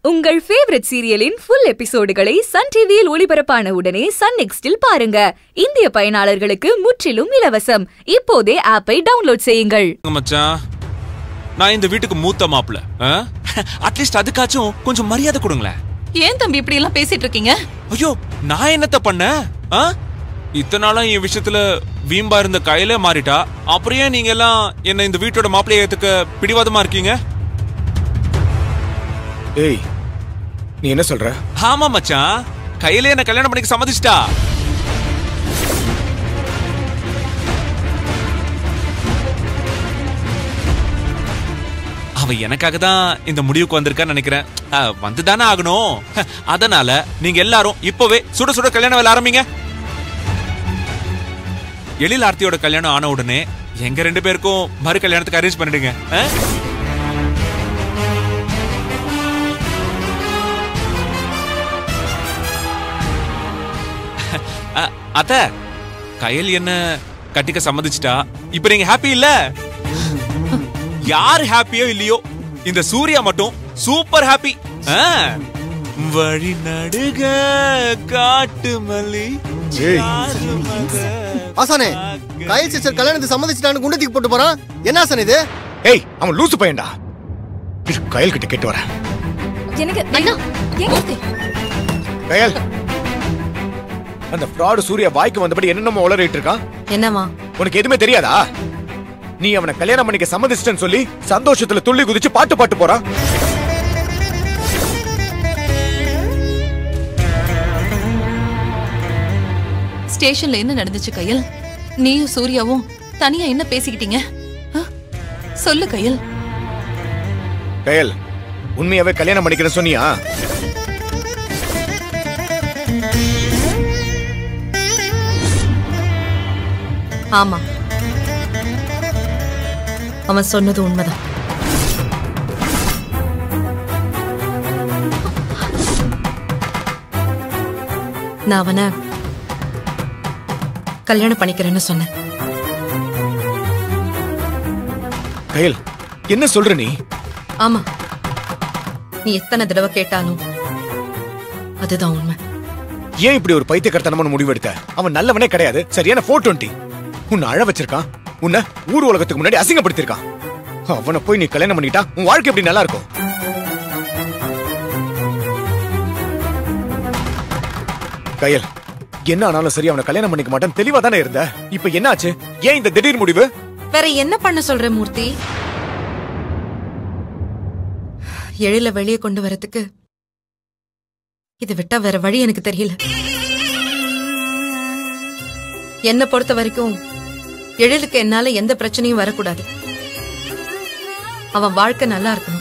உங்கள் ஃபேவரட் சீரியலின் ஃபுல் எபிசோடுகளை சன் டிவியில் ஒளிபரப்பான உடனே சன் நெக்ஸ்டில் பாருங்க இந்திய பயனாளர்களுக்கு முற்றிலும் இலவசம் இப்போதே ஆப்பை டவுன்லோட் செய்யுங்கள் வாங்க மச்சான் நான் இந்த வீட்டுக்கு மூத்த மாப்பிள அட்லீஸ்ட் அதுக்காச்சும் கொஞ்சம் மரியாதை கொடுங்களேன் ஏன் தம்பி இப்படி எல்லாம் பேசிட்டு இருக்கீங்க ஐயோ நான் என்னத்த பண்ணேன் ஆ? இத்தனை நாளா என் விஷயத்துல வீம்பா இருந்த கையில மாறிட்டா அப்புறம் ஏன் நீங்க எல்லாம் என்ன இந்த வீட்டோட மாப்பிளைய ஏத்துக்க பிடிவாதமா இருக்கீங்க ஏய் நீ என்ன சொல்ற ஆமா மச்சான் கையில என்ன கல்யாணம் பண்ணிக்க சம்மதிச்சிட்டா அவ எனக்காக தான் இந்த முடிவுக்கு வந்திருக்கான்னு நினைக்கிறேன் அஹ், வந்துதானே ஆகணும் அதனால நீங்க எல்லாரும் இப்பவே சுட சுட கல்யாணம் வேலை ஆரம்பிங்க எழில் ஆர்த்தியோட கல்யாணம் ஆன உடனே எங்க ரெண்டு பேருக்கும் மறு கல்யாணத்துக்கு அரேஞ்ச் பண்ணிடுங்க அஹ்? அ- அத்த கயல் என்ன கட்டிக்க சம்மதிச்சிட்டா இப்ப நீங்க ஹாப்பி இல்ல யார் ஹாப்பியோ இல்லையோ இந்த சூர்யா மட்டும் சூப்பர் ஹாப்பி வழி நடுக காட்டு மல்லி ஏய். ஆசானே கயல் சிஸ்டர் கல்யாணத்தை சம்மதிச்சிட்டான்னு குண்டத்துக்கு போட்டு போறான் என்ன ஆசான் இது ஏய் அவன் லூசு பையன்டா இரு, கயல் கிட்ட கேட்டு வரேன் எனக்கு அண்ணா கயல் அந்த ஃப்ராடு சூர்யா வாய்க்கு வந்தபடி என்னென்னமோ உளறிட்டு இருக்கான் என்னவா உனக்கு எதுவுமே தெரியாதா நீ அவனை கல்யாணம் பண்ணிக்க சம்மதிச்சிட்டேன்னு சொல்லி சந்தோஷத்துல துள்ளி குதிச்சு பாட்டு பாட்டு போறான் ஸ்டேஷன்ல என்ன நடந்துச்சு கையல் நீயும் சூர்யாவும் தனியா என்ன பேசிக்கிட்டீங்க ஆ? சொல்லு கையல் கயல் உண்மையாவே கல்யாணம் பண்ணிக்கிறேன்னு சொன்னியா ஆமா அவன் சொன்னது உண்மைதான் நான் அவனை கல்யாணம் பண்ணிக்கிறேன்னு சொன்னேன் கயல் என்ன சொல்ற நீ ஆமா நீ எத்தனை தடவை கேட்டாலும் அதுதான் உண்மை ஏன் இப்படி ஒரு பைத்தியக்காரத்தனமான முடிவு எடுத்த அவன் நல்லவனே கிடையாது சரியான போர் டுவெண்ட்டி உன்னை அழ வச்சிருக்கான் உன்னை ஊர் உலகத்துக்கு முன்னாடி அசிங்கப்படுத்திருக்கான் அவனை போய் நீ கல்யாணம் பண்ணிட்டா உன் வாழ்க்கை எப்படி நல்லா இருக்கும் கயல் என்ன ஆனாலும் சரி அவனை கல்யாணம் பண்ணிக்க மாட்டான் தெளிவா தானே இருந்த இப்ப என்னாச்சு ஏன் இந்த திடீர் முடிவு வேற என்ன பண்ண சொல்ற மூர்த்தி எழில வெளியே கொண்டு வரதுக்கு இது விட்டா வேற வழி எனக்கு தெரியல என்ன பொறுத்த வரைக்கும் எழிலுக்கு என்னால எந்த பிரச்சனையும் வரக்கூடாது அவன் வாழ்க்கை நல்லா இருக்கணும்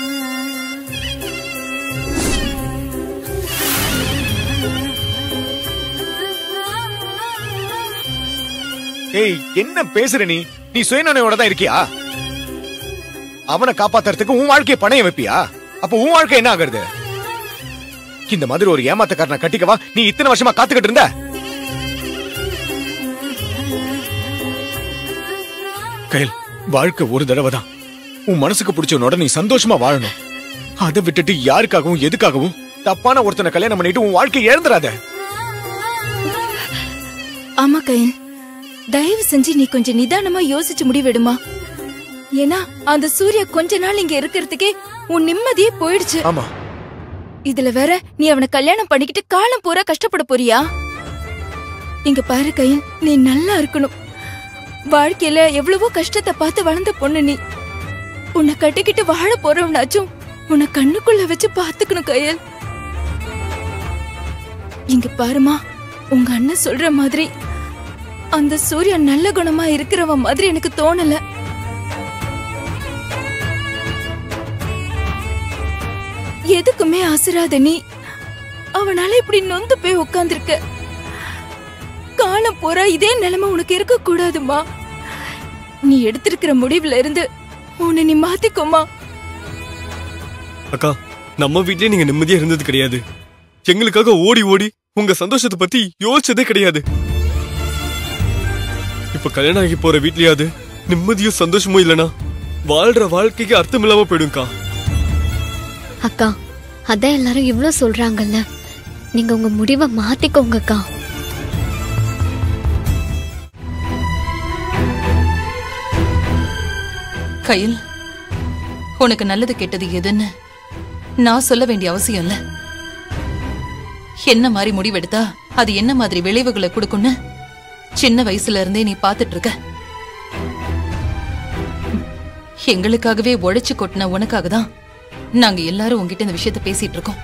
ஏய் என்ன பேசுற நீ நீ சுயநனையோட தான் இருக்கியா அவனை காப்பாத்துறதுக்கு உன் வாழ்க்கையை பணைய வைப்பியா அப்ப உன் வாழ்க்கை என்ன ஆகுறது இந்த மாதிரி ஒரு ஏமாத்தக்காரனை கட்டிக்கவா நீ இத்தனை வருஷமா காத்துக்கிட்டு இருந்த கயல் வாழ்க்கை ஒரு தடவை தான் உன் மனசுக்கு பிடிச்சவனோட நீ சந்தோஷமா வாழணும் அதை விட்டுட்டு யாருக்காகவும் எதுக்காகவும் தப்பான ஒருத்தனை கல்யாணம் பண்ணிட்டு உன் வாழ்க்கையை இழந்துடாத ஆமா கயன் தயவு செஞ்சு நீ கொஞ்சம் நிதானமா யோசிச்சு முடிவெடுமா ஏன்னா அந்த சூர்யா கொஞ்ச நாள் இங்க இருக்கிறதுக்கே உன் நிம்மதியே போயிடுச்சு ஆமா இதுல வேற நீ அவனை கல்யாணம் பண்ணிக்கிட்டு காலம் பூரா கஷ்டப்பட போறியா இங்க பாரு கயன் நீ நல்லா இருக்கணும் வாழ்க்கையில எவ்வளவோ கஷ்டத்தை பார்த்து வளர்ந்த பொண்ணு நீ உன்னை கட்டிக்கிட்டு வாழ போறவனாச்சும் உன்னை கண்ணுக்குள்ள வச்சு பாத்துக்கணும் கயல் இங்க பாருமா உங்க அண்ணன் சொல்ற மாதிரி அந்த சூர்யா நல்ல குணமா இருக்கிறவன் மாதிரி எனக்கு தோணல எதுக்குமே அசராத நீ அவனால இப்படி நொந்து போய் உட்கார்ந்திருக்க காலம் பூரா இதே நிலைமை உனக்கு இருக்க கூடாதுமா நீ எடுத்திருக்கிற முடிவுல இருந்து உன்னை நீ மாத்திக்கோமா அக்கா நம்ம வீட்லயே நீங்க நிம்மதியா இருந்தது கிடையாது எங்களுக்காக ஓடி ஓடி உங்க சந்தோஷத்தை பத்தி யோசிச்சதே கிடையாது இப்ப கல்யாணம் ஆகி போற வீட்லயாவது நிம்மதியும் சந்தோஷமும் இல்லனா வாழ்ற வாழ்க்கைக்கு அர்த்தம் இல்லாம போயிடும்க்கா அக்கா அதான் எல்லாரும் இவ்ளோ சொல்றாங்கல்ல நீங்க உங்க முடிவை மாத்திக்கோங்கக்கா கையில் உனக்கு நல்லது கெட்டது எதுன்னு நான் சொல்ல வேண்டிய அவசியம் இல்ல என்ன மாதிரி முடிவெடுத்தா அது என்ன மாதிரி விளைவுகளை கொடுக்கும்னு சின்ன வயசுல இருந்தே நீ பாத்துட்டு இருக்க எங்களுக்காகவே உழைச்சு கொட்டின உனக்காக தான் நாங்க எல்லாரும் உங்ககிட்ட இந்த விஷயத்த பேசிட்டு இருக்கோம்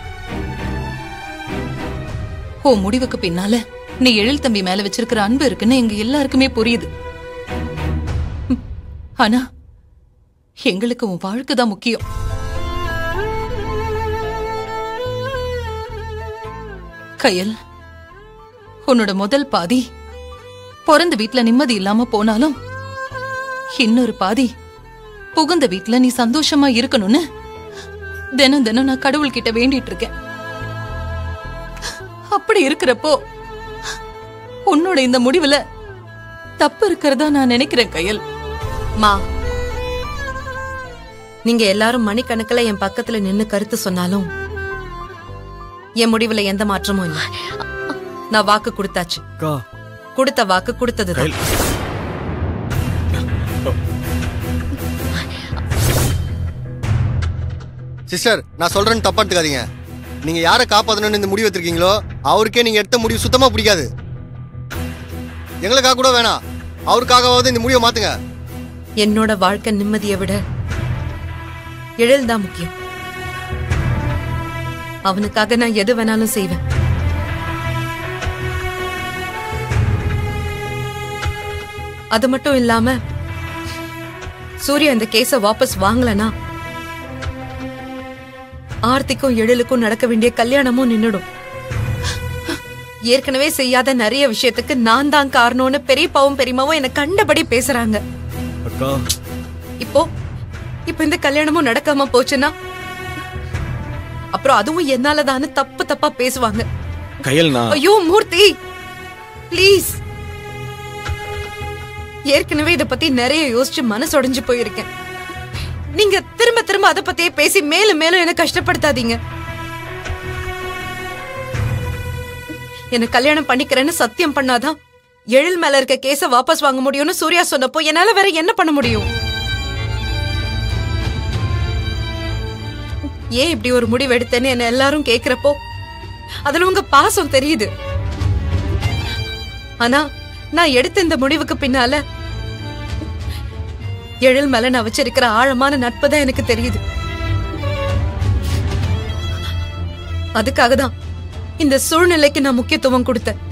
உன் முடிவுக்கு பின்னால நீ எழில் தம்பி மேல வச்சிருக்கிற அன்பு இருக்குன்னு எங்க எல்லாருக்குமே புரியுது ம், ஆனா எங்களுக்கு உன் வாழ்க்கை தான் முக்கியம் கயல் உன்னோட முதல் பாதி பிறந்த வீட்ல நிம்மதி இல்லாம போனாலும் இன்னொரு பாதி புகுந்த வீட்ல நீ சந்தோஷமா இருக்கணும்னு தினம் தினம் நான் கடவுள்கிட்ட வேண்டிட்டு இருக்கேன் அப்படி இருக்கிறப்போ உன்னோட இந்த முடிவுல தப்பு இருக்கிறதா நான் நினைக்கிறேன் கயல் மா நீங்க எல்லாரும் மணிக்கணக்குல என் பக்கத்துல நின்னு கருத்து சொன்னாலும் என் முடிவுல எந்த மாற்றமும் இல்ல நான் வாக்கு கொடுத்தாச்சு அக்கா கொடுத்த வாக்கு கொடுத்ததுதான் சிஸ்டர் நான் சொல்றேன்னு தப்பா எடுத்துக்காதீங்க நீங்க யாரை காப்பாத்தணும்னு இந்த முடிவு எடுத்திருக்கீங்களோ அவருக்கே நீங்க எடுத்த முடிவு சுத்தமா பிடிக்காது எங்களுக்காக கூட வேணாம் அவருக்காகவாவது இந்த முடிவை மாத்துங்க என்னோட வாழ்க்கை நிம்மதியை விட எழில் தான் முக்கியம் அவனுக்காக நான் எது வேணாலும் செய்வேன் அது மட்டும் இல்லாம சூர்யா இந்த கேஸ வாபஸ் வாங்கலனா ஆர்த்திக்கும் எழிலுக்கும் நடக்க வேண்டிய கல்யாணமும் நின்னுடும் ஏற்கனவே செய்யாத நிறைய விஷயத்துக்கு நான் தான் காரணம்னு பெரியப்பாவும் பெரியமாவும் என்ன கண்டபடி பேசுறாங்க அக்கா இப்போ இப்போ இந்த கல்யாணமும் நடக்காம போச்சுன்னா அப்புறம் அதுவும் என்னாலதான்னு தப்பு தப்பா பேசுவாங்க கயல் நான் ஐயோ மூர்த்தி ப்ளீஸ் ஏற்கனவே இத பத்தி நிறைய யோசிச்சு மனசு உடைஞ்சு போயிருக்கேன் நீங்க திரும்ப திரும்ப அத பத்தியே பேசி மேலும் மேலும் என்ன கஷ்டப்படுத்தாதீங்க என்ன கல்யாணம் பண்ணிக்கிறேன்னு சத்தியம் பண்ணாதான் எழில் மேல இருக்க கேஸ வாபஸ் வாங்க முடியும்னு சூர்யா சொன்னப்போ என்னால வேற என்ன பண்ண முடியும் ஏன் இப்படி ஒரு முடிவு எடுத்தேன்னு என்ன எல்லாரும் கேக்குறப்போ அதுல உங்க பாசம் தெரியுது ஆனா நான் எடுத்த இந்த முடிவுக்கு பின்னால எழில் மேல நான் வச்சிருக்கிற ஆழமான நட்பு தான் எனக்கு தெரியுது அதுக்காக தான் இந்த சூழ்நிலைக்கு நான் முக்கியத்துவம் கொடுத்தேன்